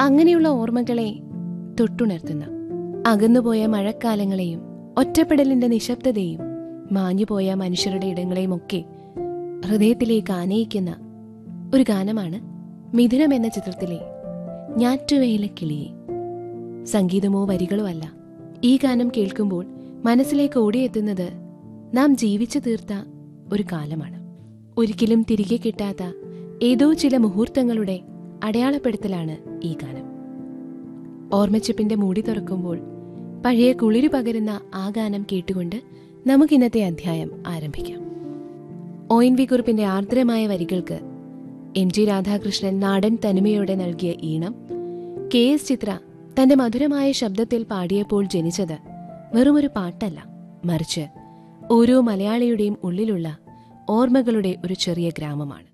അങ്ങനെയുള്ള ഓർമ്മകളെ തൊട്ടുണർത്തുന്ന അകന്നുപോയ മഴക്കാലങ്ങളെയും ഒറ്റപ്പെടലിന്റെ നിശബ്ദതയും മാഞ്ഞുപോയ മനുഷ്യരുടെ ഇടങ്ങളെയുമൊക്കെ ഹൃദയത്തിലേക്ക് ആനയിക്കുന്ന ഒരു ഗാനമാണ് മിഥുനം എന്ന ചിത്രത്തിലെ ഞാറ്റുവേല കിളിയെ സംഗീതമോ വരികളോ അല്ല ഈ ഗാനം കേൾക്കുമ്പോൾ മനസ്സിലേക്ക് ഓടിയെത്തുന്നത് നാം ജീവിച്ചു തീർത്ത ഒരു കാലമാണ് ഒരിക്കലും തിരികെ കിട്ടാത്ത ഏതോ ചില മുഹൂർത്തങ്ങളുടെ അടയാളപ്പെടുത്തലാണ് ഈ ഗാനം ഓർമ്മച്ചിപ്പിന്റെ മൂടി തുറക്കുമ്പോൾ പഴയ കുളിരു പകരുന്ന ആ ഗാനം കേട്ടുകൊണ്ട് നമുക്കിന്നത്തെ അധ്യായം ആരംഭിക്കാം ഒ എൻ വി കുറിപ്പിന്റെ ആർദ്രമായ വരികൾക്ക് എം ജി രാധാകൃഷ്ണൻ നാടൻ തനിമയോടെ നൽകിയ ഈണം കെ എസ് ചിത്ര തന്റെ മധുരമായ ശബ്ദത്തിൽ പാടിയപ്പോൾ ജനിച്ചത് വെറുമൊരു പാട്ടല്ല മറിച്ച് ഓരോ മലയാളിയുടെയും ഉള്ളിലുള്ള ഓർമ്മകളുടെ ഒരു ചെറിയ ഗ്രാമമാണ്